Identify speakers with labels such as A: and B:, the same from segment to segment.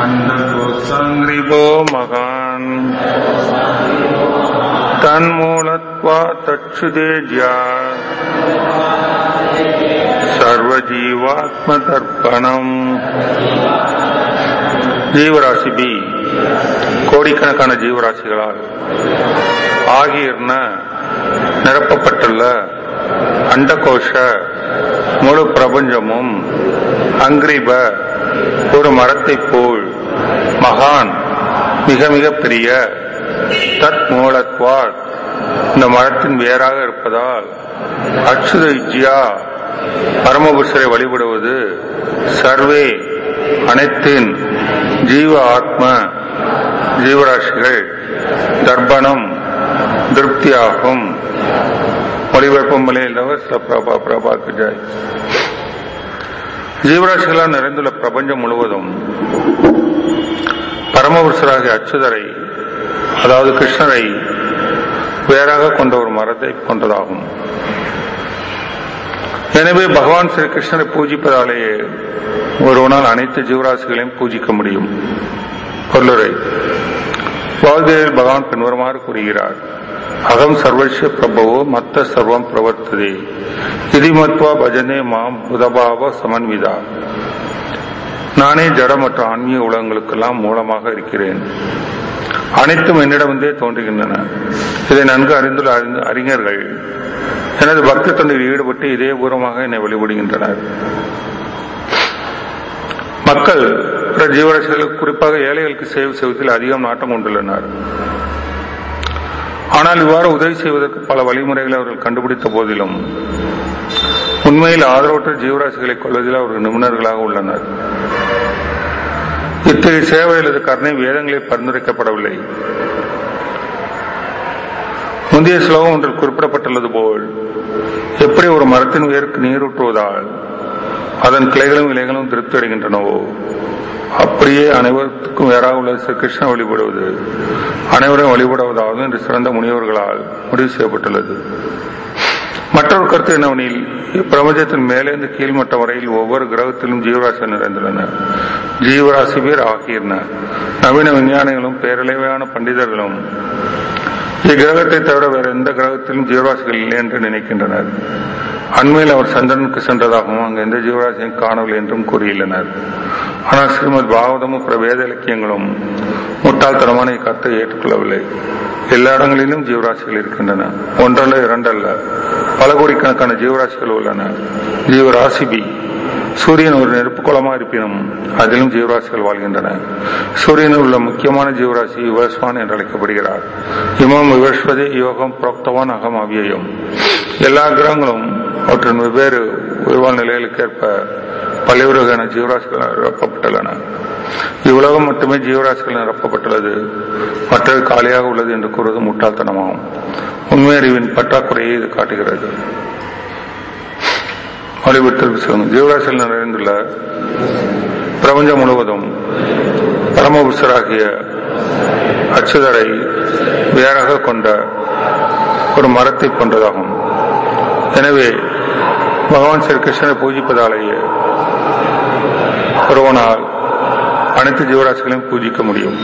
A: अण्डकोत्सङ्ग्रिभो महान् तन्मूलत्वा तच्छुतेज्या சர்வஜீவாத்மதர்ப்பணம் ஜீவராசி பி கோடிக்கணக்கான ஜீவராசிகளால் ஆகியிருந்த நிரப்பப்பட்டுள்ள அண்டகோஷ முழு பிரபஞ்சமும் அங்கிரிப ஒரு மரத்தைப் போல் மகான் மிக மிக பெரிய தத் மூலத்வார் இந்த மரத்தின் வேறாக இருப்பதால் அச்சுத விஜயா பரமபுருஷரை வழிபடுவது சர்வே அனைத்தின் ஜீவ ஆத்ம ஜீவராசிகள் தர்ப்பணம் திருப்தியாகும் ஒளிபரப்பும் மலையிலவர் சில பிரபா பிரபாக்கு ஜாய் ஜீவராசிகளால் நிறைந்துள்ள பிரபஞ்சம் முழுவதும் பரமபுருஷராகிய அச்சுதரை அதாவது கிருஷ்ணரை வேறாக கொண்ட ஒரு மரத்தை கொண்டதாகும் எனவே பகவான் ஸ்ரீ கிருஷ்ணரை பூஜிப்பதாலேயே ஒருவனால் அனைத்து ஜீவராசிகளையும் பூஜிக்க முடியும் பொருளுரை வாழ்க்கையில் பகவான் பின்வருமாறு கூறுகிறார் அகம் சர்வஸ்ய பிரபவோ மத்த சர்வம் பிரவர்த்ததே இதிமத்வா பஜனே மாம் புதபாவ சமன்விதா நானே ஜட மற்றும் ஆன்மீக உலகங்களுக்கெல்லாம் மூலமாக இருக்கிறேன் அனைத்தும் என்னிடமிருந்தே தோன்றுகின்றன இதை நன்கு அறிந்துள்ள அறிந்து அறிஞர்கள் எனது பக்தி தொண்டில் ஈடுபட்டு இதே பூர்வமாக என்னை வழிபடுகின்றனர் மக்கள் பிற ஜீவராசிகளுக்கு குறிப்பாக ஏழைகளுக்கு சேவை செய்வதில் அதிகம் நாட்டம் கொண்டுள்ளனர் ஆனால் இவ்வாறு உதவி செய்வதற்கு பல வழிமுறைகளை அவர்கள் கண்டுபிடித்த போதிலும் உண்மையில் ஆதரவற்ற ஜீவராசிகளை கொள்வதில் அவர்கள் நிபுணர்களாக உள்ளனர் இத்தகைய சேவை அல்லது கருணை வேதங்களில் பரிந்துரைக்கப்படவில்லை முந்தைய ஸ்லோகம் ஒன்றில் குறிப்பிடப்பட்டுள்ளது போல் எப்படி ஒரு மரத்தின் வேருக்கு நீரூற்றுவதால் அதன் கிளைகளும் இலைகளும் திருப்தி அடைகின்றனவோ அப்படியே அனைவருக்கும் வேறாக உள்ள ஸ்ரீ கிருஷ்ண வழிபடுவது அனைவரும் வழிபடுவதாவது என்று சிறந்த முனிவர்களால் முடிவு செய்யப்பட்டுள்ளது மற்றொரு கருத்து என்னவெனில் இப்பிரபஞ்சத்தின் மேலேந்து கீழ்மட்டம் வரையில் ஒவ்வொரு கிரகத்திலும் ஜீவராசி நிறைந்துள்ளன ஜீவராசி பேர் ஆகியிருந்த நவீன விஞ்ஞானிகளும் பேரளவையான பண்டிதர்களும் இக்கிரகத்தை தவிர வேறு எந்த கிரகத்திலும் ஜீவராசிகள் இல்லை என்று நினைக்கின்றனர் அண்மையில் அவர் சந்திரனுக்கு சென்றதாகவும் அங்கு எந்த ஜீவராசியும் காணவில்லை என்றும் கூறியுள்ளனர் ஆனால் ஸ்ரீமத் பாகவதமும் பிற வேத இலக்கியங்களும் முட்டாள்தனமான இக்கருத்தை ஏற்றுக்கொள்ளவில்லை எல்லா இடங்களிலும் ஜீவராசிகள் இருக்கின்றன ஒன்றல்ல இரண்டல்ல பல கோடிக்கணக்கான ஜீவராசிகள் உள்ளன ஜீவராசி பி சூரியன் ஒரு நெருப்பு குளமா இருப்பினும் அதிலும் ஜீவராசிகள் வாழ்கின்றன சூரியனில் உள்ள முக்கியமான ஜீவராசி விவஸ்வான் என்று அழைக்கப்படுகிறார் இமம் விவஸ்வதே யோகம் புரோக்தவான் அகம் அவ்வியம் எல்லா கிரகங்களும் அவற்றின் வெவ்வேறு உயர்வான நிலைகளுக்கேற்ப பல்வேறு வகையான ஜீவராசிகள் நிரப்பப்பட்டுள்ளன இவ்வுலகம் மட்டுமே ஜீவராசிகள் நிரப்பப்பட்டுள்ளது மற்றது காலியாக உள்ளது என்று கூறுவது முட்டாள்தனமாகும் உண்மை அறிவின் பற்றாக்குறையை இது காட்டுகிறது வழிபட்டிற்கு செல்லும் ஜீவராசிகள் நிறைந்துள்ள பிரபஞ்சம் முழுவதும் பரமபுருஷராகிய அச்சுதரை வேறாக கொண்ட ஒரு மரத்தை போன்றதாகும் எனவே பகவான் ஸ்ரீ கிருஷ்ணரை பூஜிப்பதாலேயே ஒருவனால் அனைத்து ஜீவராசிகளையும் பூஜிக்க முடியும்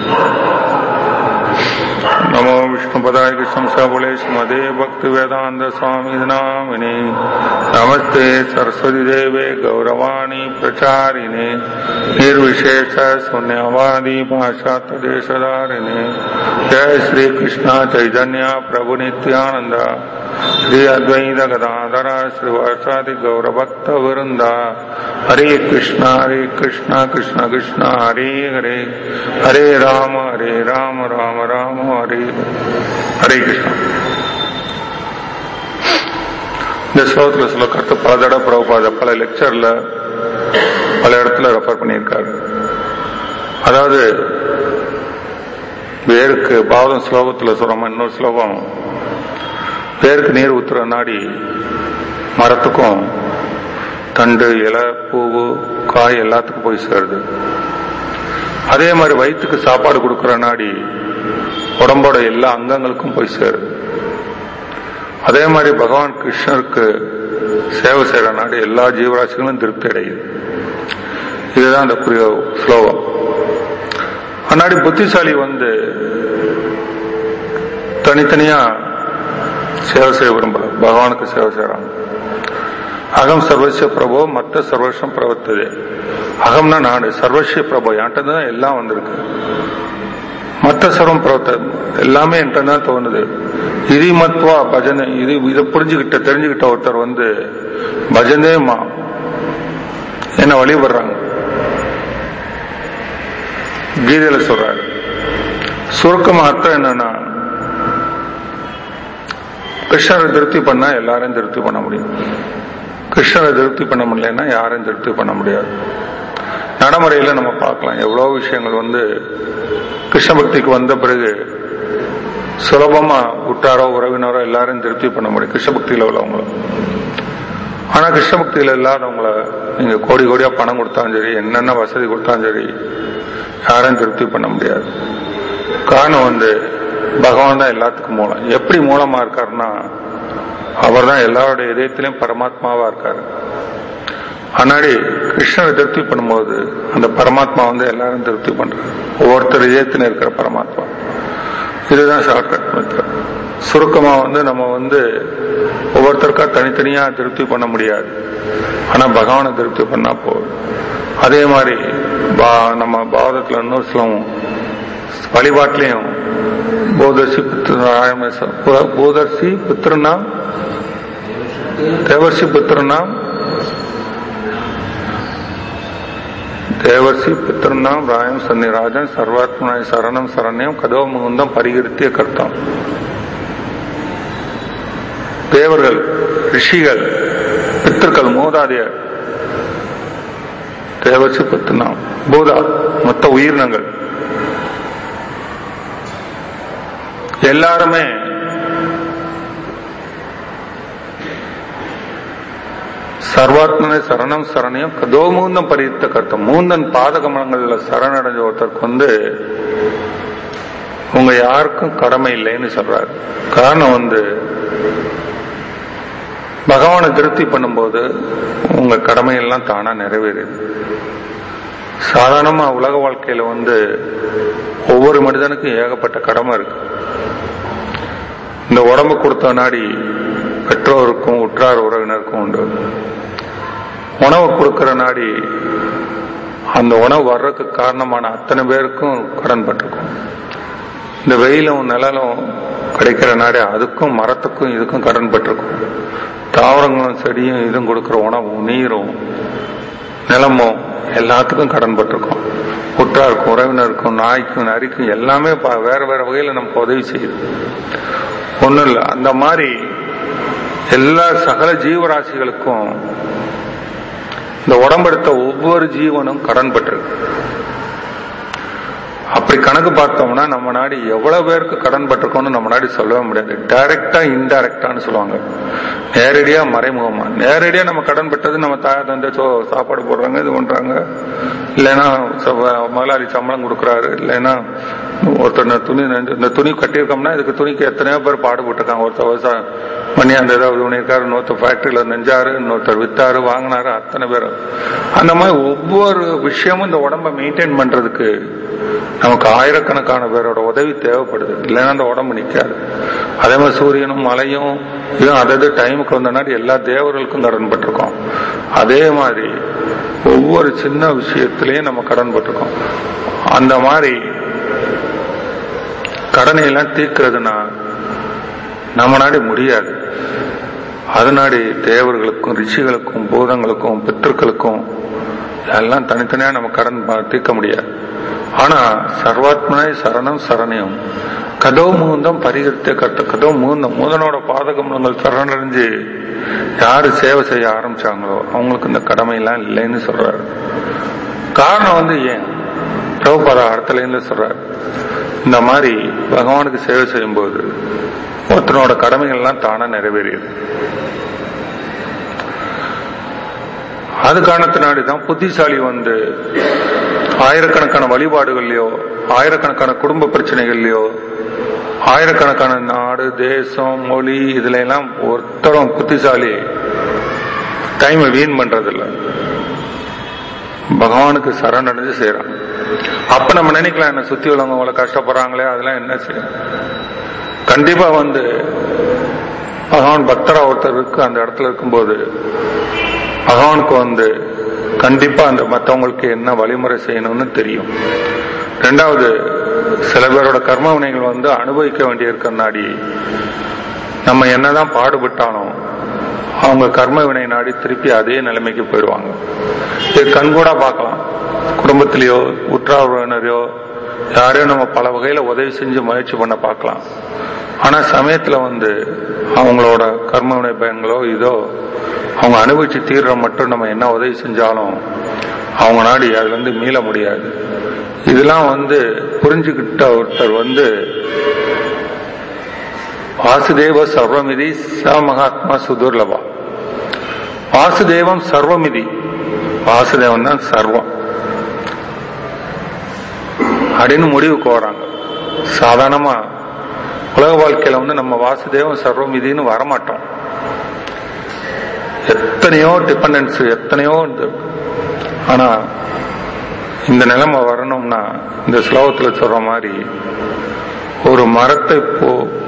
A: नमो विष्णुपदाय कृष्णसाबुले श्रीमदे भक्ति वेदांत स्वामी नामिने नमस्ते सरस्वती देवे गौरवाणी प्रचारिणे निर्विशेष शून्यवादी भाषा देशधारिणे जय श्री कृष्ण चैतन्य प्रभु नित्यानंद श्री अद्वैत गदाधर श्रीवासादि गौरभक्त वृंद हरे कृष्ण हरे कृष्ण कृष्ण कृष्ण हरे हरे हरे राम हरे राम राम राम हरे ஹரே கிருஷ்ணா இந்த ஸ்லோகத்தில் சொல்ல கருத்து பல தடவை பிரபுபாத பல லெக்சர்ல பல இடத்துல ரெஃபர் பண்ணியிருக்காரு அதாவது வேருக்கு பாவதம் ஸ்லோகத்தில் சொல்றோமா இன்னொரு ஸ்லோகம் வேருக்கு நீர் ஊத்துற நாடி மரத்துக்கும் தண்டு இலை பூவு காய் எல்லாத்துக்கும் போய் சேருது அதே மாதிரி வயிற்றுக்கு சாப்பாடு கொடுக்கிற நாடி உடம்போட எல்லா அங்கங்களுக்கும் போய் சேருது அதே மாதிரி பகவான் கிருஷ்ணருக்கு சேவை செய்யற நாடு எல்லா ஜீவராசிகளும் திருப்தி அடையுது இதுதான் அந்த புரிய ஸ்லோகம் முன்னாடி புத்திசாலி வந்து தனித்தனியா சேவை செய்ய விரும்பல பகவானுக்கு சேவை செய்யறாங்க அகம் சர்வஸ்ய பிரபோ மத்த சர்வஸ்வம் பிரவர்த்தது அகம்னா நாடு சர்வஸ்ய பிரபோ என்கிட்ட தான் எல்லாம் வந்திருக்கு மத்த சர்வம் பிரவர்த்த எல்லாமே என்கிட்ட தான் தோணுது இது மத்வா பஜனை இது இதை புரிஞ்சுக்கிட்ட தெரிஞ்சுக்கிட்ட ஒருத்தர் வந்து பஜனே மா என்ன வழிபடுறாங்க கீதையில சொல்றாரு சுருக்கமா அர்த்தம் என்னன்னா கிருஷ்ணரை திருப்தி பண்ணா எல்லாரையும் திருப்தி பண்ண முடியும் கிருஷ்ணரை திருப்தி பண்ண முடியலன்னா யாரையும் திருப்தி பண்ண முடியாது நடைமுறையில நம்ம பார்க்கலாம் எவ்வளவு விஷயங்கள் வந்து கிருஷ்ண பக்திக்கு வந்த பிறகு சுலபமா உற்றாரோ உறவினரோ எல்லாரையும் திருப்தி பண்ண முடியும் கிருஷ்ண பக்தியில உள்ளவங்கள ஆனா கிருஷ்ண பக்தியில இல்லாதவங்கள நீங்க கோடி கோடியா பணம் கொடுத்தாலும் சரி என்னென்ன வசதி கொடுத்தாலும் சரி யாரையும் திருப்தி பண்ண முடியாது காரணம் வந்து பகவான் தான் எல்லாத்துக்கும் மூலம் எப்படி மூலமா இருக்காருன்னா அவர் தான் எல்லாருடைய இதயத்திலையும் பரமாத்மாவா இருக்காரு ஆனாடி கிருஷ்ணரை திருப்தி பண்ணும்போது அந்த பரமாத்மா வந்து எல்லாரும் திருப்தி பண்றாரு ஒவ்வொருத்தர் இதயத்திலும் இருக்கிற பரமாத்மா இதுதான் ஷார்ட்கட் மெத்தட் சுருக்கமா வந்து நம்ம வந்து ஒவ்வொருத்தருக்கா தனித்தனியா திருப்தி பண்ண முடியாது ஆனா பகவானை திருப்தி பண்ணா போதும் அதே மாதிரி பா- நம்ம பாரதத்துல இன்னொரு சிலவும் வழிபாட்டிலையும் போதர்சி புத்திர போதர்சி புத்திரனாம் தேவர்ஷி புத்திரனாம் தேவர்ஷி புத்திரனாம் ராயம் சன்னிராஜன் சர்வாத்மனாய் சரணம் சரண்யம் கதோ முகுந்தம் பரிகிருத்திய கர்த்தம் தேவர்கள் ரிஷிகள் பித்தர்கள் மூதாதையர் தேவர்ஷி புத்திரனாம் பூதா மொத்த உயிரினங்கள் எல்லாருமே சர்வாத்மனை சரணம் சரணையும் கதோ மூந்தம் பரித்த கருத்தம் மூந்தன் பாதகமலங்கள்ல சரணடைஞ்ச ஒருத்தருக்கு வந்து உங்க யாருக்கும் கடமை இல்லைன்னு சொல்றாரு காரணம் வந்து பகவானை திருப்தி பண்ணும்போது உங்க கடமையெல்லாம் தானா நிறைவேறுது சாதாரணமா உலக வாழ்க்கையில வந்து ஒவ்வொரு மனிதனுக்கும் ஏகப்பட்ட கடமை இருக்கு இந்த உடம்பு கொடுத்த நாடி பெற்றோருக்கும் உற்றார் உறவினருக்கும் உண்டு உணவு கொடுக்கிற நாடி அந்த உணவு வர்றதுக்கு காரணமான அத்தனை பேருக்கும் கடன் பட்டிருக்கும் இந்த வெயிலும் நிழலும் கிடைக்கிற நாடி அதுக்கும் மரத்துக்கும் இதுக்கும் கடன் பட்டிருக்கும் தாவரங்களும் செடியும் இதுவும் கொடுக்கிற உணவும் நீரும் நிலமும் எல்லாத்துக்கும் கடன் பட்டிருக்கும் உற்றாருக்கும் உறவினருக்கும் நாய்க்கும் நரிக்கும் எல்லாமே ப- வேற வேற வகையில நமக்கு உதவி செய்யுது ஒண்ணும் இல்லை அந்த மாதிரி எல்லா சகல ஜீவராசிகளுக்கும் இந்த உடம்பெடுத்த ஒவ்வொரு ஜீவனும் கடன் பட்டிருக்கு அப்படி கணக்கு பார்த்தோம்னா நம்ம நாடு எவ்வளவு பேருக்கு கடன் பட்டிருக்கோம்னு நம்ம நாடு சொல்லவே முடியாது டைரக்டா இன்டைரக்டான்னு சொல்லுவாங்க நேரடியா மறைமுகமா நேரடியா நம்ம கடன் பட்டது நம்ம தாயா தந்தை சோ- சாப்பாடு போடுறாங்க இது பண்றாங்க இல்லைன்னா ச- முதலாளி சம்பளம் கொடுக்குறாரு இல்லைன்னா ஒருத்தர் இந்த துணி நெஞ்சு- இந்த துணி கட்டியிருக்கோம்னா இதுக்கு துணிக்கு எத்தனையோ பேர் பாடுபட்டிருக்காங்க ஒருத்தர் விவசாயம் பண்ணி அந்த ஏதாவது பண்ணியிருக்காரு இன்னொருத்தர் ஃபேக்டரியில நெஞ்சாரு இன்னொருத்தர் வித்தாரு வாங்கினாரு அத்தனை பேர் அந்த மாதிரி ஒவ்வொரு விஷயமும் இந்த உடம்ப மெயின்டைன் பண்றதுக்கு நமக்கு ஆயிரக்கணக்கான பேரோட உதவி தேவைப்படுது இல்லைன்னா அந்த உடம்பு நிக்காது அதே மாதிரி சூரியனும் மலையும் இதுவும் அதது டைமுக்கு வந்தனாடி எல்லா தேவர்களுக்கும் கடன் பட்டிருக்கோம் அதே மாதிரி ஒவ்வொரு சின்ன விஷயத்திலையும் நம்ம கடன் பட்டிருக்கோம் அந்த மாதிரி கடனை எல்லாம் தீர்க்கிறதுனா நம்ம நாடு முடியாது அதனாடி தேவர்களுக்கும் ரிஷிகளுக்கும் பூதங்களுக்கும் பித்தர்களுக்கும் எல்லாம் தனித்தனியா நம்ம கடன் ப- தீர்க்க முடியாது ஆனா சர்வாத்மனை சரணம் சரணியம் கதோ மூந்தம் பரிகரித்த கட்ட கதோ மூந்தம் மூதனோட பாதகமலங்கள் சரணடைஞ்சு யாரு சேவை செய்ய ஆரம்பிச்சாங்களோ அவங்களுக்கு இந்த கடமை எல்லாம் இல்லைன்னு சொல்றாரு காரணம் வந்து ஏன் பிரபுபாதா அடுத்த இருந்து சொல்றாரு இந்த மாதிரி பகவானுக்கு சேவை செய்யும்போது ஒருத்தனோட கடமைகள் எல்லாம் தானா நிறைவேறியது அது காரணத்தினாடி தான் புத்திசாலி வந்து ஆயிரக்கணக்கான வழிபாடுகள்லயோ ஆயிரக்கணக்கான குடும்ப பிரச்சனைகள்லயோ ஆயிரக்கணக்கான நாடு தேசம் மொழி இதுல எல்லாம் ஒருத்தரும் புத்திசாலி டைமை வீண் பண்றதில்ல பகவானுக்கு சரணடைஞ்சு செய்யறாங்க அப்ப நம்ம நினைக்கலாம் என்ன சுத்தி உள்ளவங்க அவ்வளவு கஷ்டப்படுறாங்களே அதெல்லாம் என்ன செய்யும் கண்டிப்பா வந்து பகவான் பக்தரா ஒருத்தர் இருக்கு அந்த இடத்துல இருக்கும்போது பகவானுக்கு வந்து கண்டிப்பா அந்த மற்றவங்களுக்கு என்ன வழிமுறை செய்யணும்னு தெரியும் ரெண்டாவது சில பேரோட கர்ம வினைகள் வந்து அனுபவிக்க வேண்டியிருக்க நாடி நம்ம என்னதான் பாடுபட்டாலும் அவங்க கர்ம வினை நாடி திருப்பி அதே நிலைமைக்கு போயிடுவாங்க இது கண்கூடா பார்க்கலாம் குடும்பத்திலேயோ உற்றார் உறவினரையோ யாரையும் நம்ம பல வகையில உதவி செஞ்சு முயற்சி பண்ண பார்க்கலாம் ஆனா சமயத்துல வந்து அவங்களோட கர்ம வினை பயங்களோ இதோ அவங்க அனுபவிச்சு தீர்ற மட்டும் நம்ம என்ன உதவி செஞ்சாலும் அவங்க நாடி அதுல இருந்து மீள முடியாது இதெல்லாம் வந்து புரிஞ்சுக்கிட்ட ஒருத்தர் வந்து வாசுதேவ சர்வமிதி ச மகாத்மா சுதுர்லபா வாசுதேவம் சர்வமிதி வாசுதேவன் தான் சர்வம் அப்படின்னு முடிவுக்கு வராங்க சாதாரணமா உலக வாழ்க்கையில வந்து நம்ம வாசுதேவம் சர்வமிதின்னு வரமாட்டோம் எத்தனையோ டிபெண்டன்ஸ் எத்தனையோ இந்த ஆனா இந்த நிலைமை வரணும்னா இந்த ஸ்லோகத்துல சொல்ற மாதிரி ஒரு மரத்தை போ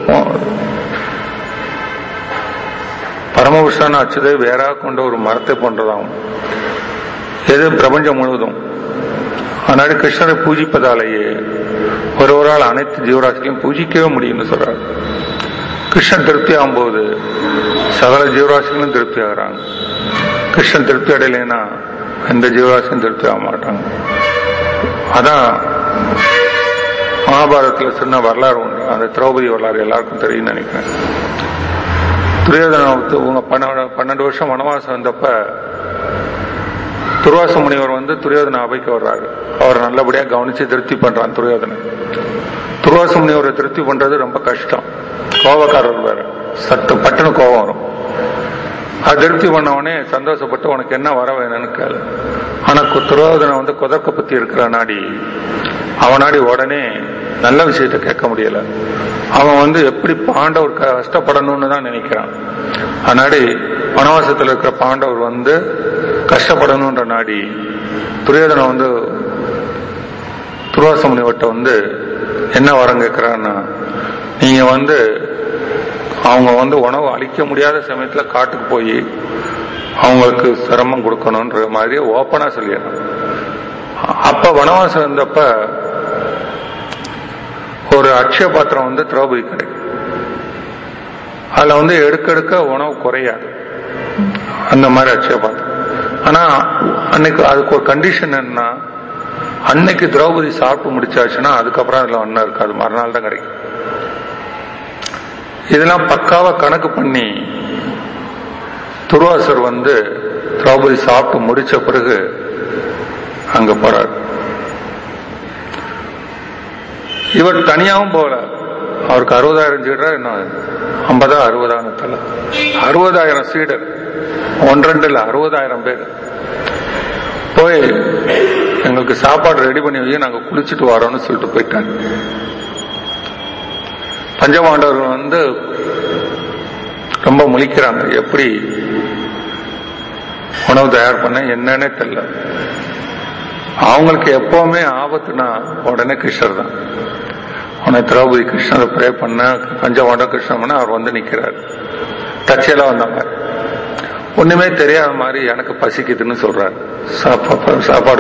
A: பரமபுருஷான அச்சுதை வேறா கொண்ட ஒரு மரத்தை போன்றதாகும் எது பிரபஞ்சம் முழுவதும் அதனால கிருஷ்ணரை பூஜிப்பதாலேயே ஒருவரால் அனைத்து ஜீவராசிகளையும் பூஜிக்கவே முடியும்னு சொல்றாரு கிருஷ்ணன் திருப்தி ஆகும்போது சகல ஜீவராசிகளும் திருப்தி ஆகிறாங்க கிருஷ்ணன் திருப்தி அடையலைன்னா எந்த ஜீவராசியும் திருப்தி ஆக மாட்டாங்க அதான் மகாபாரதத்துல சின்ன வரலாறு உண்டு அந்த திரௌபதி வரலாறு எல்லாருக்கும் தெரியும் நினைக்கிறேன் துரியோதன உங்க பன்னெண்டு பன்னெண்டு வருஷம் வனவாசம் வந்தப்ப துர்வாச முனிவர் வந்து துரியோதன அவைக்கு வர்றாரு அவர் நல்லபடியா கவனிச்சு திருப்தி பண்றான் துரியோதனன் துர்வாச முனிவரை திருப்தி பண்றது ரொம்ப கஷ்டம் கோபக்காரர் வேற சத்து பட்டுன்னு கோபம் வரும் அது திருப்தி பண்ணவனே சந்தோஷப்பட்டு உனக்கு என்ன வர வேணும்னு கேளு ஆனா துரோதனை வந்து குதர்க்க பத்தி இருக்கிற நாடி அவனாடி உடனே நல்ல விஷயத்த கேட்க முடியல அவன் வந்து எப்படி பாண்டவர் கஷ்டப்படணும்னு தான் நினைக்கிறான் அதனாடி வனவாசத்தில் இருக்கிற பாண்டவர் வந்து கஷ்டப்படணும்ன்ற நாடி துரியோதனை வந்து துர்வாச முனிவட்ட வந்து என்ன வரம் கேட்கிறான்னா நீங்க வந்து அவங்க வந்து உணவு அளிக்க முடியாத சமயத்துல காட்டுக்கு போய் அவங்களுக்கு சிரமம் கொடுக்கணும்ன்ற மாதிரி ஓப்பனா சொல்லிடுறான் அப்ப வனவாசம் இருந்தப்ப ஒரு அக்ஷய பாத்திரம் வந்து திரௌபதி கிடைக்கும் அதுல வந்து எடுக்க எடுக்க உணவு குறையாது அந்த மாதிரி அக்ஷய பாத்திரம் ஆனா அன்னைக்கு அதுக்கு ஒரு கண்டிஷன் என்னன்னா அன்னைக்கு திரௌபதி சாப்பிட்டு முடிச்சாச்சுன்னா அதுக்கப்புறம் அதுல ஒன்னும் இருக்காது மறுநாள் தான் கிடைக்கும் இதெல்லாம் பக்காவா கணக்கு பண்ணி துர்வாசர் வந்து திரௌபதி சாப்பிட்டு முடிச்ச பிறகு அங்க போறார் இவர் தனியாவும் போகல அவருக்கு அறுபதாயிரம் சீடர் என்ன ஐம்பதா அறுபதாயிரம் அறுபதாயிரம் சீடர் ஒன்றெண்டு இல்ல அறுபதாயிரம் பேர் போய் எங்களுக்கு சாப்பாடு ரெடி பண்ணி வைக்க நாங்க குளிச்சுட்டு வரோம்னு சொல்லிட்டு போயிட்டாங்க பஞ்சபாண்டவர்கள் வந்து ரொம்ப முழிக்கிறாங்க எப்படி உணவு தயார் பண்ண என்னன்னே தெரியல அவங்களுக்கு எப்பவுமே ஆபத்துனா உடனே கிருஷ்ணர் தான் உடனே திரௌபதி கிருஷ்ணரை ப்ரே பண்ண பஞ்சபாண்டவ கிருஷ்ணன் பண்ண அவர் வந்து நிக்கிறார் தச்சையில வந்தாங்க ஒண்ணுமே தெரியாத மாதிரி எனக்கு பசிக்குதுன்னு சொல்றாரு சாப்பாடு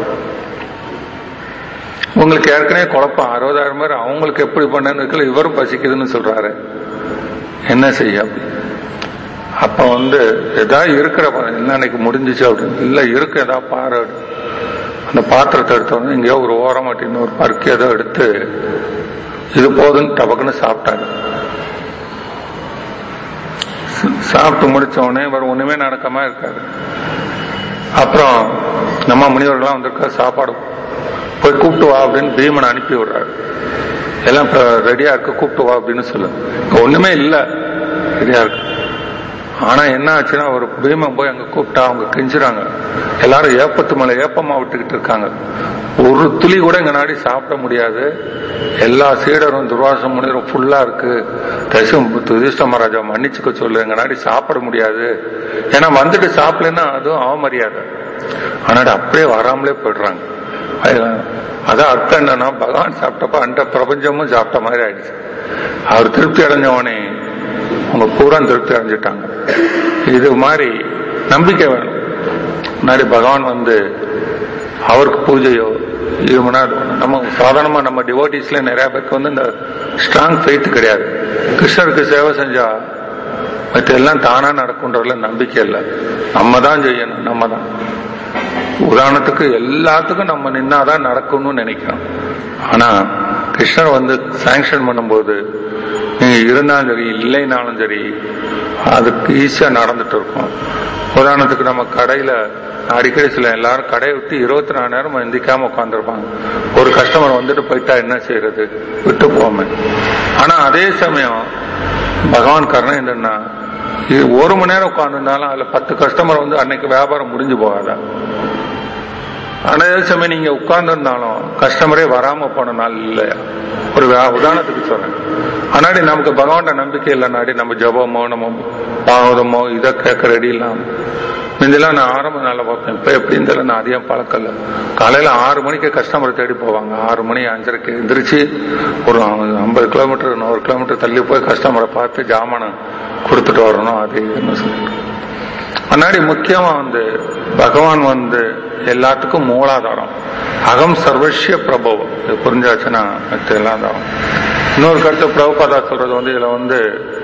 A: உங்களுக்கு ஏற்கனவே குழப்பம் அறுபதாயிரம் பேர் அவங்களுக்கு எப்படி பண்ணு இவரும் பசிக்குதுன்னு சொல்றாரு என்ன செய்ய அப்படி அப்ப வந்து ஏதாவது இருக்கிற என்ன அன்னைக்கு முடிஞ்சிச்சு அப்படின்னு இல்ல இருக்கு ஏதாவது பாரு அந்த பாத்திரத்தை எடுத்தோன்னு எங்கேயோ ஒரு ஓரமாட்டி இன்னொரு பருக்கு ஏதோ எடுத்து இது போதுன்னு டபக்குன்னு சாப்பிட்டாங்க சாப்பிட்டு முடிச்ச உடனே இவர் ஒண்ணுமே நடக்காம இருக்காரு அப்புறம் நம்ம முனிவர்கள்லாம் வந்திருக்க சாப்பாடு போய் கூப்பிட்டு வா அப்படின்னு பீமனை அனுப்பி விடுறாரு எல்லாம் ரெடியா இருக்கு கூப்பிட்டு வா அப்படின்னு சொல்லு ஒண்ணுமே இல்ல ரெடியா இருக்கு ஆனா என்ன ஆச்சுன்னா ஒரு பீமன் போய் அங்க கூப்பிட்டா அவங்க கெஞ்சுறாங்க எல்லாரும் ஏப்பத்து மேல ஏப்பமா விட்டுக்கிட்டு இருக்காங்க ஒரு துளி கூட இங்க நாடி சாப்பிட முடியாது எல்லா சீடரும் துர்வாசம் முனிவரும் ஃபுல்லா இருக்கு தசம் யுதிஷ்ட மகாராஜா மன்னிச்சுக்க சொல்லு எங்க நாடி சாப்பிட முடியாது ஏன்னா வந்துட்டு சாப்பிடலன்னா அதுவும் அவமரியாதை ஆனாடி அப்படியே வராமலே போயிடுறாங்க அதான் அர்த்தம் என்னன்னா பகவான் சாப்பிட்டப்ப அந்த பிரபஞ்சமும் சாப்பிட்ட மாதிரி ஆயிடுச்சு அவர் திருப்தி அடைஞ்சவனே உங்க பூரா திருப்தி அடைஞ்சிட்டாங்க இது மாதிரி நம்பிக்கை வேணும் முன்னாடி பகவான் வந்து அவருக்கு பூஜையோ இது முன்னாடி நம்ம சாதாரணமா நம்ம டிவோட்டிஸ்ல நிறைய பேருக்கு வந்து இந்த ஸ்ட்ராங் ஃபெய்த் கிடையாது கிருஷ்ணருக்கு சேவை செஞ்சா மற்ற எல்லாம் தானா நடக்குன்றதுல நம்பிக்கை இல்லை நம்ம தான் செய்யணும் நம்ம தான் உதாரணத்துக்கு எல்லாத்துக்கும் நம்ம நின்னாதான் நடக்கும்னு நினைக்கிறோம் ஆனா கிருஷ்ணர் வந்து சாங்ஷன் பண்ணும்போது நீங்க இருந்தாலும் சரி இல்லைனாலும் சரி அதுக்கு ஈஸியா நடந்துட்டு இருக்கும் உதாரணத்துக்கு நம்ம கடையில அடிக்கடி சில எல்லாரும் கடையை விட்டு இருபத்தி நாலு நேரம் எந்திக்காம உட்காந்துருப்பாங்க ஒரு கஸ்டமர் வந்துட்டு போயிட்டா என்ன செய்யறது விட்டு போமே ஆனா அதே சமயம் பகவான் கருணை என்னன்னா இது ஒரு மணி நேரம் உட்காந்துருந்தாலும் அதுல பத்து கஸ்டமர் வந்து அன்னைக்கு வியாபாரம் முடிஞ்சு போகாதா அதே சமயம் நீங்க உட்கார்ந்து இருந்தாலும் கஸ்டமரே வராம போன நாள் இல்லையா ஒரு வே- உதாரணத்துக்கு சொல்றேன் ஆனாடி நமக்கு பகவான்ட நம்பிக்கை இல்லைனாடி நம்ம ஜபமோ நம்ம பாவதமோ இதை கேட்க ரெடி இல்லாம முந்தெல்லாம் நான் ஆரம்ப நாள்ல பார்ப்பேன் இப்ப எப்படின்னு தெரியல நான் அதிகம் பழக்கல காலையில ஆறு மணிக்கு கஸ்டமர் தேடி போவாங்க ஆறு மணி அஞ்சரைக்கு எந்திரிச்சு ஒரு ஐம்பது கிலோமீட்டர் நூறு கிலோமீட்டர் தள்ளி போய் கஸ்டமரை பார்த்து ஜாமானம் கொடுத்துட்டு வரணும் அது இதுன்னு சொல்லிட்டு முன்னாடி முக்கியமா வந்து பகவான் வந்து எல்லாத்துக்கும் மூலாதாரம் அகம் சர்வசிய பிரபவம் இது புரிஞ்சாச்சுன்னா மற்ற எல்லாம் தான் இன்னொரு கருத்து பிரபுபாதா சொல்றது வந்து இதுல வந்து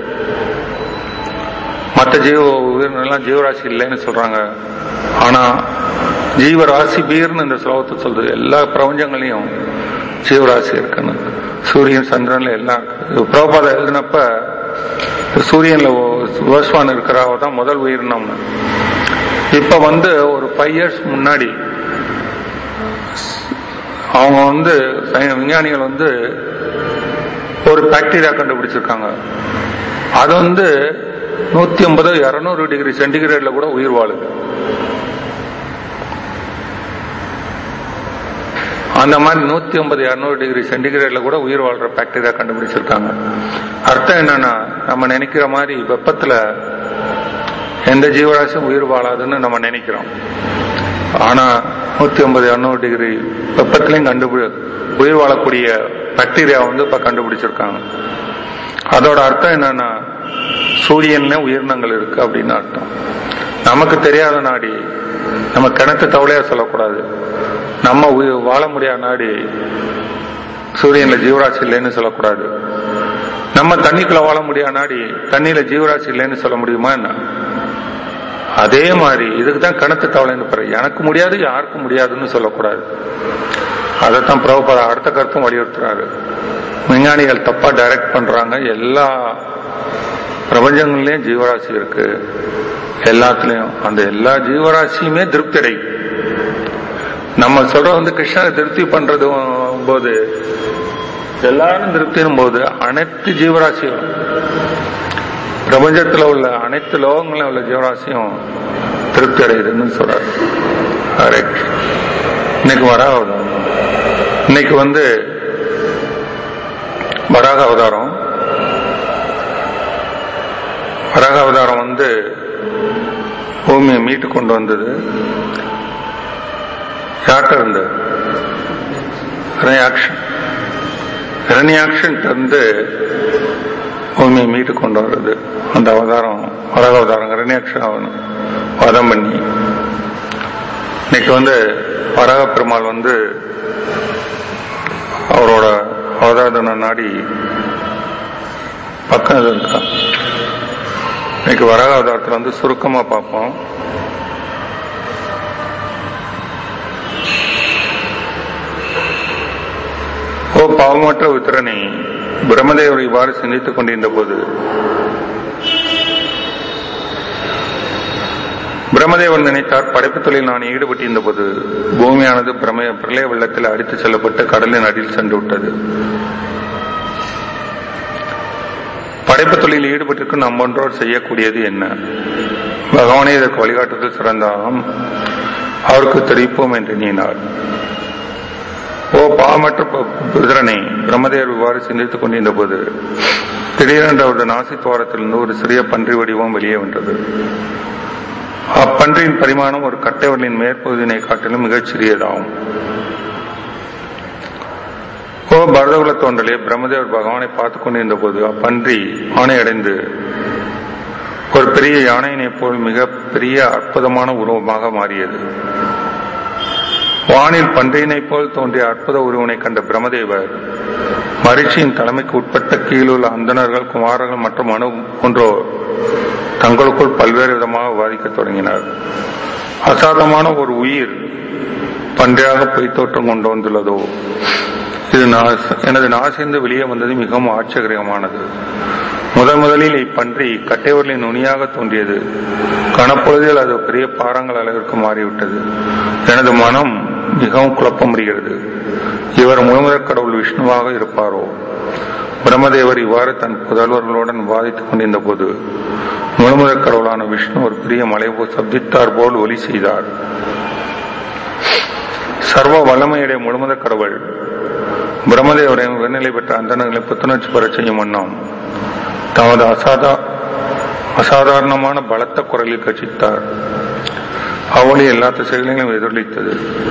A: மற்ற ஜீவ உயிரினெல்லாம் ஜீவராசி இல்லைன்னு சொல்றாங்க ஆனா ஜீவராசி பீர்னு இந்த ஸ்லோகத்தை சொல்றது எல்லா பிரபஞ்சங்களையும் ஜீவராசி இருக்குன்னு சூரியன் சந்திரன்ல எல்லாம் இருக்கு இது பிரபுபாதா எழுதினப்ப சூரியன்ல ஓஸ்வான் இருக்கிறாவ தான் முதல் உயிரினம்னு இப்ப வந்து ஒரு ஃபைவ் இயர்ஸ் முன்னாடி அவங்க வந்து சை- விஞ்ஞானிகள் வந்து ஒரு பாக்டீரியா கண்டுபிடிச்சிருக்காங்க அது வந்து நூத்தி ஐம்பது இருநூறு டிகிரி சென்டிகிரேட்ல கூட உயிர் வாழுது அந்த மாதிரி நூத்தி ஐம்பது இருநூறு டிகிரி சென்டிகிரேட்ல கூட உயிர் வாழ்ற பாக்டீரியா கண்டுபிடிச்சிருக்காங்க அர்த்தம் என்னன்னா நம்ம நினைக்கிற மாதிரி வெப்பத்துல எந்த ஜீவராசியும் உயிர் வாழாதுன்னு நம்ம நினைக்கிறோம் ஆனா நூத்தி ஐம்பது இருநூறு டிகிரி வெப்பத்திலையும் கண்டுபிடி உயிர் வாழக்கூடிய பாக்டீரியா வந்து இப்ப கண்டுபிடிச்சிருக்காங்க அதோட அர்த்தம் என்னன்னா சூரியன்ல உயிரினங்கள் இருக்கு அப்படின்னு அர்த்தம் நமக்கு தெரியாத நாடி நம்ம கிணத்து தவளையா சொல்லக்கூடாது நம்ம உயிர் வாழ முடியாத நாடி சூரியன்ல ஜீவராசி இல்லைன்னு சொல்லக்கூடாது நம்ம தண்ணிக்குள்ள வாழ முடியாத நாடி தண்ணியில ஜீவராசி இல்லைன்னு சொல்ல முடியுமா என்ன அதே மாதிரி இதுக்கு தான் கிணத்து தவளைன்னு பாரு எனக்கு முடியாது யாருக்கும் முடியாதுன்னு சொல்லக்கூடாது அதைத்தான் பிரபுபாதா அடுத்த கருத்தும் வலியுறுத்துறாரு விஞ்ஞானிகள் தப்பா டைரக்ட் பண்றாங்க எல்லா பிரபஞ்சங்கள்லயும் ஜீவராசி இருக்கு எல்லாத்துலயும் அந்த எல்லா ஜீவராசியுமே திருப்தி அடையும் நம்ம சொல்ற வந்து கிருஷ்ணரை திருப்தி பண்றது போது எல்லாரும் திருப்தியும் போது அனைத்து ஜீவராசியும் பிரபஞ்சத்துல உள்ள அனைத்து லோகங்களிலும் உள்ள ஜீவராசியும் திருப்தி அடையுதுன்னு சொல்றாரு ஹரே கிருஷ்ணா. இன்னைக்கு வராக அவதாரம் இன்னைக்கு வந்து வராக அவதாரம் வராக அவதாரம் வந்து பூமியை மீட்டு கொண்டு வந்தது யார்கிட்ட இருந்து இரணியாக்ஷன் இரணியாக்ஷன் இருந்து பூமியை மீட்டு கொண்டு வர்றது அந்த அவதாரம் வராக அவதாரம் இரணியாக்ஷன் அவன் வதம் பண்ணி இன்னைக்கு வந்து வராக பெருமாள் வந்து அவரோட அவதார நாடி பக்கம் இருக்கான் இன்னைக்கு வராக அவதாரத்தில் வந்து சுருக்கமா பார்ப்போம் ஓ பாவமற்ற உத்திரனை பிரம்மதேவர் இவ்வாறு சிந்தித்துக் கொண்டிருந்த போது பிரம்மதேவன் நினைத்தார் படைப்புத் தொழில் நான் ஈடுபட்டிருந்த போது பூமியானது பிரம பிரளய வெள்ளத்தில் அடித்துச் செல்லப்பட்டு கடலின் அடியில் சென்று விட்டது படைப்புத் தொழிலில் ஈடுபட்டிருக்கும் நம் ஒன்றோர் செய்யக்கூடியது என்ன பகவானே இதற்கு வழிகாட்டுதல் சிறந்தாகும் அவருக்கு தெரிவிப்போம் என்று எண்ணினார் ஓ பாவமற்ற பு- புத்திரனை பிரம்மதேவர் இவ்வாறு சிந்தித்துக் கொண்டிருந்த போது திடீரென்று அவரது நாசித்துவாரத்திலிருந்து ஒரு சிறிய பன்றி வடிவம் வெளியே வந்தது அப்பன்றியின் பரிமாணம் ஒரு கட்டைவர்களின் மேற்பகுதியினை காட்டிலும் மிகச் சிறியதாகும் ஓ பரதகுல தோன்றலே பிரம்மதேவர் பகவானை பார்த்து கொண்டிருந்த போது அப்பன்றி ஆணை அடைந்து ஒரு பெரிய யானையினை போல் மிக பெரிய அற்புதமான உருவமாக மாறியது வானில் பன்றியினை போல் தோன்றிய அற்புத உருவனை கண்ட பிரம்மதேவர் மரிஷியின் தலைமைக்கு உட்பட்ட கீழுள்ள அந்தணர்கள் குமாரர்கள் மற்றும் அணு போன்றோர் தங்களுக்குள் பல்வேறு விதமாக விவாதிக்கத் தொடங்கினர் அசாதமான ஒரு உயிர் பன்றியாக பொய் தோற்றம் கொண்டு வந்துள்ளதோ இது நா- எனது நாசிந்து வெளியே வந்தது மிகவும் ஆச்சரியமானது முதன் முதலில் இப்பன்றி கட்டைவர்களின் நுனியாக தோன்றியது கனப்பொழுதில் அது பெரிய பாறாங்கல் அளவிற்கு மாறிவிட்டது எனது மனம் மிகவும் குழப்பமடைகிறது இவர் முழுமுதற் கடவுள் விஷ்ணுவாக இருப்பாரோ பிரம்மதேவர் இவ்வாறு தன் புதல்வர்களுடன் வாதித்துக் கொண்டிருந்த போது முழுமுதற் கடவுளான விஷ்ணு ஒரு பெரிய மலை போல் சப்தித்தார் போல் ஒலி செய்தார் சர்வ வல்லமையுடைய முழுமுதற் கடவுள் பிரம்மதேவரை உயர்நிலை பெற்ற அந்தணர்களை புத்துணர்ச்சி பெறச் செய்யும் வண்ணம் தமது அசாதா அசாதாரணமான பலத்த குரலில் கட்சித்தார் அவளி எல்லா திசைகளையும் எதிரொலித்தது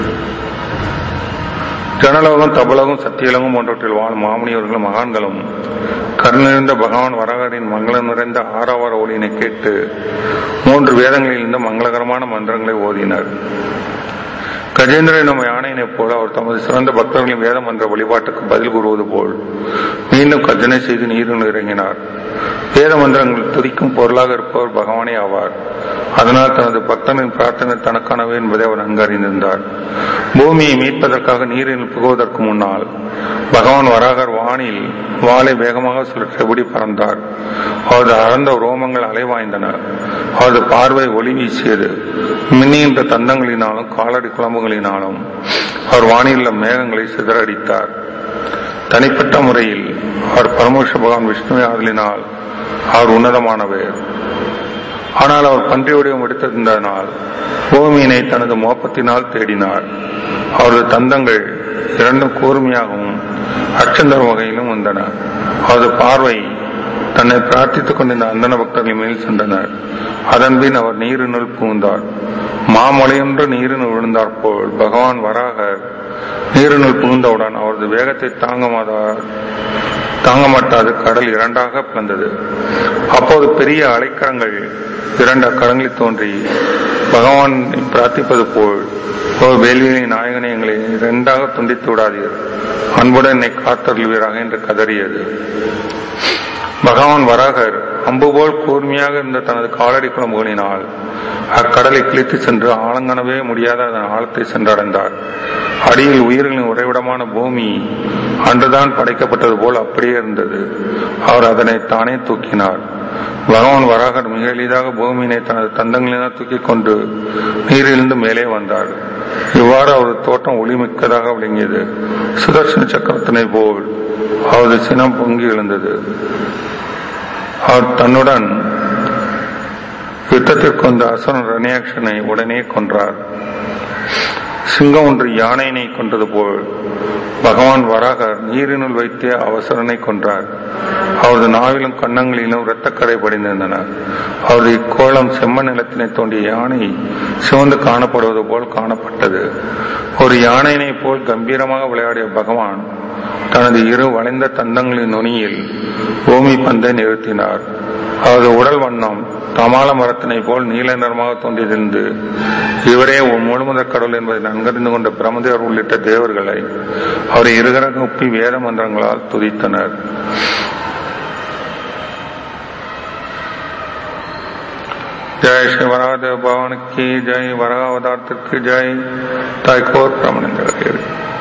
A: ஜனலோகம் தபலகம் சத்தியலகம் போன்றவற்றில் வாழும் மாமுனியர்களும் மகான்களும் கருணிருந்த பகவான் வரகரின் மங்களம் நிறைந்த ஆறாவார ஒளியினை கேட்டு மூன்று வேதங்களிலிருந்து மங்களகரமான மந்திரங்களை ஓதினர் கஜேந்திர எனும் யானையினைப் போல அவர் தமது சிறந்த பக்தர்களின் வேத மந்திர வழிபாட்டுக்கு பதில் கூறுவது போல் மீண்டும் கர்ஜனை செய்து நீரில் இறங்கினார் வேத மந்திரங்கள் துதிக்கும் பொருளாக இருப்பவர் பகவானே ஆவார் அதனால் தனது பக்தனின் பிரார்த்தனை தனக்கானவே என்பதை அவர் நன்கு அறிந்திருந்தார் பூமியை மீட்பதற்காக நீரில் புகுவதற்கு முன்னால் பகவான் வராகர் வானில் வாளை வேகமாக சுழற்றபடி பறந்தார் அவரது அறந்த ரோமங்கள் அலைவாய்ந்தன அவரது பார்வை ஒளி வீசியது மின்னின்ற தந்தங்களினாலும் காலடி குழம்புகளினாலும் அவர் வானிலுள்ள மேகங்களை சிதறடித்தார் தனிப்பட்ட முறையில் அவர் பரமேஸ்வர பகவான் விஷ்ணுவை ஆதலினால் அவர் உன்னதமானவர் ஆனால் அவர் பன்றி வடிவம் எடுத்திருந்ததனால் பூமியினை தனது மோப்பத்தினால் தேடினார் அவரது தந்தங்கள் இரண்டும் கூர்மையாகவும் அச்சந்தரும் வகையிலும் வந்தன அவரது பார்வை தன்னை பிரார்த்தித்துக் கொண்டிருந்த அந்தன பக்தர்கள் மேல் சென்றனர் அதன்பின் அவர் நீரினுள் புகுந்தார் மாமலையொன்று நீரினுள் விழுந்தார் போல் பகவான் வராகர் நீரினுள் புகுந்தவுடன் அவரது வேகத்தை தாங்க மாட்டார் தாங்க மாட்டாது கடல் இரண்டாக பிளந்தது அப்போது பெரிய அலைக்கரங்கள் இரண்டு அக்கரங்களில் தோன்றி பகவான் பிரார்த்திப்பது போல் ஓ வேள்வியின் நாயகனை எங்களை இரண்டாக துண்டித்து விடாதீர் அன்புடன் என்னை காத்தருள்வீராக என்று கதறியது பகவான் வராகர் அம்பு போல் கூர்மையாக இருந்த தனது காலடி குழம்புகளினால் அக்கடலை கிழித்து சென்று ஆழங்கனவே முடியாத அதன் ஆழத்தை சென்றடைந்தார் அடியில் உயிர்களின் உறைவிடமான பூமி அன்றுதான் படைக்கப்பட்டது போல் அப்படியே இருந்தது அவர் அதனை தானே தூக்கினார் பகவான் வராகர் மிக எளிதாக பூமியினை தனது தந்தங்களினால் தூக்கிக் கொண்டு நீரிலிருந்து மேலே வந்தார் இவ்வாறு அவரது தோட்டம் ஒளிமிக்கதாக விளங்கியது சுதர்சன சக்கரத்தினை போல் அவரது சினம் பொங்கி எழுந்தது அவர் தன்னுடன் யுத்தத்திற்கு வந்த அசுரன் ரணியாட்சனை உடனே கொன்றார் சிங்கம் ஒன்று யானையினை கொன்றது போல் பகவான் வராகர் நீரினுள் வைத்தே அவசரனை கொன்றார் அவரது நாவிலும் கன்னங்களிலும் இரத்தக்கரை படிந்திருந்தன அவரது இக்கோளம் செம்மண் நிலத்தினை தோண்டிய யானை சிவந்து காணப்படுவது போல் காணப்பட்டது ஒரு யானையினை போல் கம்பீரமாக விளையாடிய பகவான் தனது இரு வளைந்த தந்தங்களின் நுனியில் பூமி பந்தை நிறுத்தினார் அவரது உடல் வண்ணம் தமால மரத்தினை போல் நீல நிறமாக தோன்றியிருந்து இவரே ஒரு முழுமுதற் கடவுள் என்பதை நன்கறிந்து கொண்ட பிரமதேவர் உள்ளிட்ட தேவர்களை அவரை இருகர நோப்பி வேத மந்திரங்களால் துதித்தனர் ஜெய் ஸ்ரீ வராதேவ பவனுக்கு ஜெய் வரக அவதாரத்திற்கு ஜெய் தாய்கோர் பிரமணந்தர்